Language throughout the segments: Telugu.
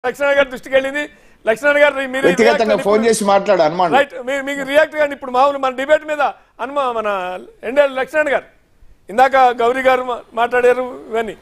లక్ష్మణ్ గారి దృష్టికి వెళ్ళింది లక్ష్మణ్ గారు మీరు వ్యక్తిగతంగా react ఫోన్ ఇప్పుడు- చేసి మాట్లాడు హనుమాన్ రైట్ మీరు మీకు రియాక్ట్ కానీ ఇప్పుడు మామూలు మన డిబేట్ మీద అనుమా మన ఎండే లక్ష్మణ్ గారు ఇందాక గౌరీ గారు మా- మాట్లాడారు ఇవన్నీ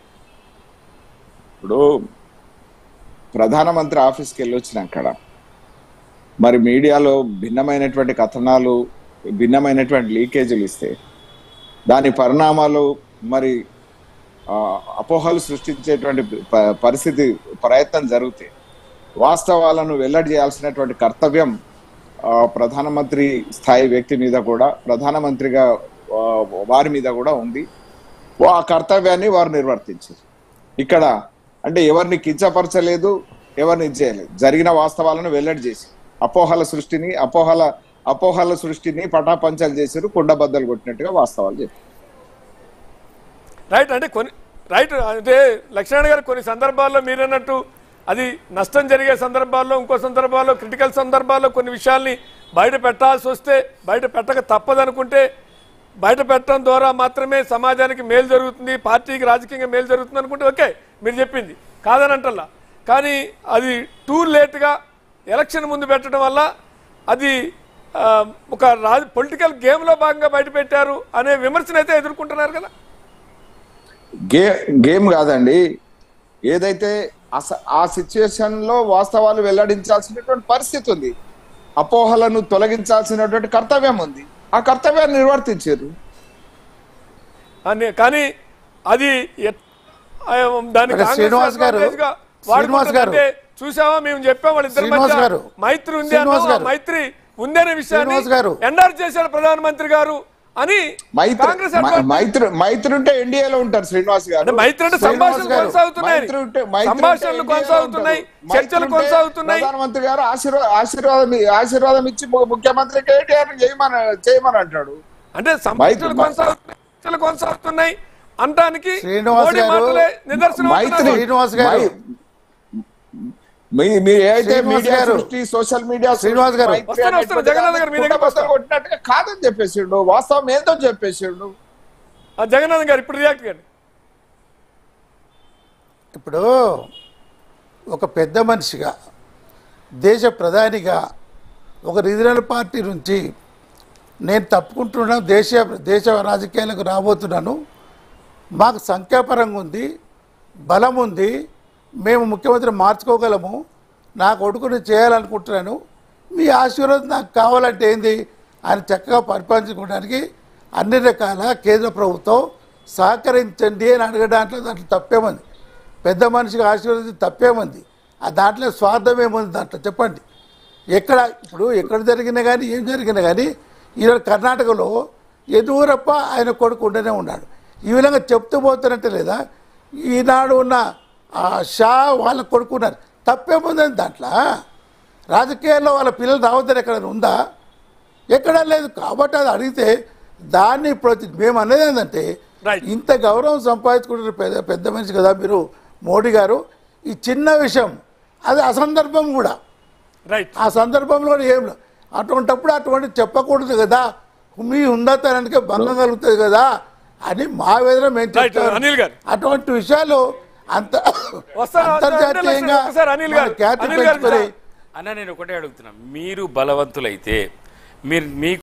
ఇప్పుడు ప్రధానమంత్రి ఆఫీస్కి వెళ్ళి వచ్చిన అక్కడ మరి మీడియాలో భిన్నమైనటువంటి కథనాలు భిన్నమైనటువంటి లీకేజీలు ఇస్తే దాని పరిణామాలు మరి ఆ, అపోహలు సృష్టించేటువంటి ప- పరిస్థితి ప్రయత్నం జరిగితే వాస్తవాలను వెల్లడి చేయాల్సినటువంటి కర్తవ్యం ఆ, ప్రధానమంత్రి స్థాయి వ్యక్తి మీద కూడా ప్రధానమంత్రిగా ఆ, వారి మీద కూడా ఉంది ఆ కర్తవ్యాన్ని వారు నిర్వర్తించారు ఇక్కడ అంటే ఎవరిని కించపరచలేదు ఎవరిని ఇది చేయలేదు జరిగిన వాస్తవాలను వెల్లడి చేసి అపోహల సృష్టిని అపోహల అపోహల సృష్టిని పటాపంచలు చేశారు కుండబద్దలు కొట్టినట్టుగా వాస్తవాలు చెప్పారు రైట్ అంటే కొన్ని రైట్ అంటే లక్ష్మణ్ గారు కొన్ని సందర్భాల్లో మీరన్నట్టు అది నష్టం జరిగే సందర్భాల్లో ఇంకో సందర్భాల్లో క్రిటికల్ సందర్భాల్లో కొన్ని విషయాల్ని బయట పెట్టాల్సి వస్తే బయట పెట్టక తప్పదనుకుంటే బయట పెట్టడం ద్వారా మాత్రమే సమాజానికి మేలు జరుగుతుంది పార్టీకి రాజకీయంగా మేలు జరుగుతుంది అనుకుంటే ఓకే మీరు చెప్పింది కాదని అంటల్లా కానీ అది టూ లేట్గా ఎలక్షన్ ముందు పెట్టడం వల్ల అది ఆ, ఒక రాజ పొలిటికల్ గేమ్లో భాగంగా బయట పెట్టారు అనే విమర్శన అయితే ఎదుర్కొంటున్నారు కదా గే గేమ్ కాదండి ఏదైతే అస- ఆ సిచ్యుయేషన్ లో వాస్తవాలు వెల్లడించాల్సినటువంటి పరిస్థితి ఉంది అపోహలను తొలగించాల్సినటువంటి కర్తవ్యం ఉంది ఆ కర్తవ్యాన్ని నిర్వర్తించారు అని కానీ అది ఎట్- ఆ, దాని మరి కాంగ్రెస్ శ్రీనివాస్ గారు, advantage గా శ్రీనివాస్ గారు. వాడుకుంటుందంటే చూసావా మేము చెప్పాం వాళ్ళిద్దరి శ్రీనివాస్ మధ్య గారు, మైత్రి ఉంది శ్రీనివాస్ అన్నాం. ఆ గారు. మైత్రి ఉందనే విషయాన్ని శ్రీనివాస్ గారు. ఎండార్ చేశారు ప్రధానమంత్రి గారు అని మైత్రి కాంగ్రెస్ మై- advantage- మైత్రి మైత్రి ఉంటే ఎన్డీఏలో ఉంటారు శ్రీనివాస్ అంటే గారు మైత్రి అంటే శ్రీనివాస్ సంభాషణలు గారు. కొనసాగుతున్నాయి మైత్రి ఉంటే- మైత్రి ఉంటే సంభాషణలు ఎన్డీఏలో కొనసాగుతున్నాయి ఉంటారు. చర్చలు మైత్రి ఉంటే కొనసాగుతున్నాయి ప్రధానమంత్రి గారు ఆశీర్వాద ఆశీర్వాదం ఆశీర్వాదం ఇచ్చి ము- ముఖ్యమంత్రి కేటీఆర్ చేయమని చేయమని అంటాడు అంటే సంభాషణలు మైత్రి- కొనసాగుతున్నాయి చర్చలు కొనసాగుతున్నాయి అంటానికి శ్రీనివాస్ మోడీ గారు, మాటలే నిదర్శనం మైత్రి అవుతున్నారు. శ్రీనివాస్ గారు. మై- మీ- మీరు ఏదైతే శ్రీనివాస్ మీడియా గారు. సృష్టి సోషల్ మీడియా శ్రీనివాస్ గారు. మైత్రి వస్తాను, వస్తాను. అనేటువంటి జగన్నాథ్ గారు, మీ దగ్గరికి కుండబద్దలు వస్తాను. కొట్టినట్టుగా కాదని చెప్పేసిండు వాస్తవం ఏదో చెప్పేసిండు ఆ జగన్నాథ్ గారు ఇప్పుడు రియాక్ట్ గారు ఇప్పుడు ఒక పెద్ద మనిషిగా దేశ ప్రధానిగా ఒక రీజనల్ పార్టీ నుంచి నేను తప్పుకుంటున్నాను దేశ దేశ రాజకీయాలకు రాబోతున్నాను మాకు సంఖ్యాపరంగా ఉంది బలం ఉంది మేము ముఖ్యమంత్రి మార్చుకోగలము నా కొడుకుని చేయాలనుకుంటున్నాను మీ ఆశీర్వాదం నాకు కావాలంటే ఏంది ఆయన చక్కగా పరిపాలించుకోవడానికి అన్ని రకాల కేంద్ర ప్రభుత్వం సహకరించండి అని అడగడానికి దాంట్లో తప్పేమంది పెద్ద మనిషికి ఆశీర్వదించి తప్పేమంది ఆ దాంట్లో స్వార్థం ఏముంది దాంట్లో చెప్పండి ఎక్కడ ఇప్పుడు ఎక్కడ జరిగినా కానీ ఏం జరిగినా కానీ ఈరోజు కర్ణాటకలో ఎదురప్ప ఆయన కొడుకు ఉండనే ఉన్నాడు ఈ విధంగా చెప్తూ పోతున్నట్టే లేదా ఈనాడు ఉన్న ఆ షా వాళ్ళ కొడుకున్నారు తప్పేముందని దాంట్లో రాజకీయాల్లో వాళ్ళ పిల్లలు రావద్దని ఎక్కడ ఉందా ఎక్కడా లేదు కాబట్టి అది అడిగితే దాన్ని ప్రతి మేము అనేది ఏంటంటే Right. ఇంత గౌరవం సంపాదించుకుంటున్న పెద్ద పెద్ద మనిషి కదా మీరు మోడీ గారు ఈ చిన్న విషయం అది అసందర్భం కూడా రైట్ ఆ సందర్భంలో కూడా ఏం లేదు అటువంటప్పుడు అటువంటి చెప్పకూడదు కదా మీ ఉన్నతానికి భంగం కలుగుతుంది కదా అని మా వేదన మేము Right, చెప్తాం అనిల్ గారు. అటువంటి విషయాలు అంత వస్తాను, అంతర్జాతీయంగా ఒకసారి అనిల్ గారు, మన ఖ్యాతి అనిల్ గారు పెంచుకొని సార్. అన్న నేను ఒకటే అడుగుతున్నా మీరు బలవంతులైతే మీరు మీకు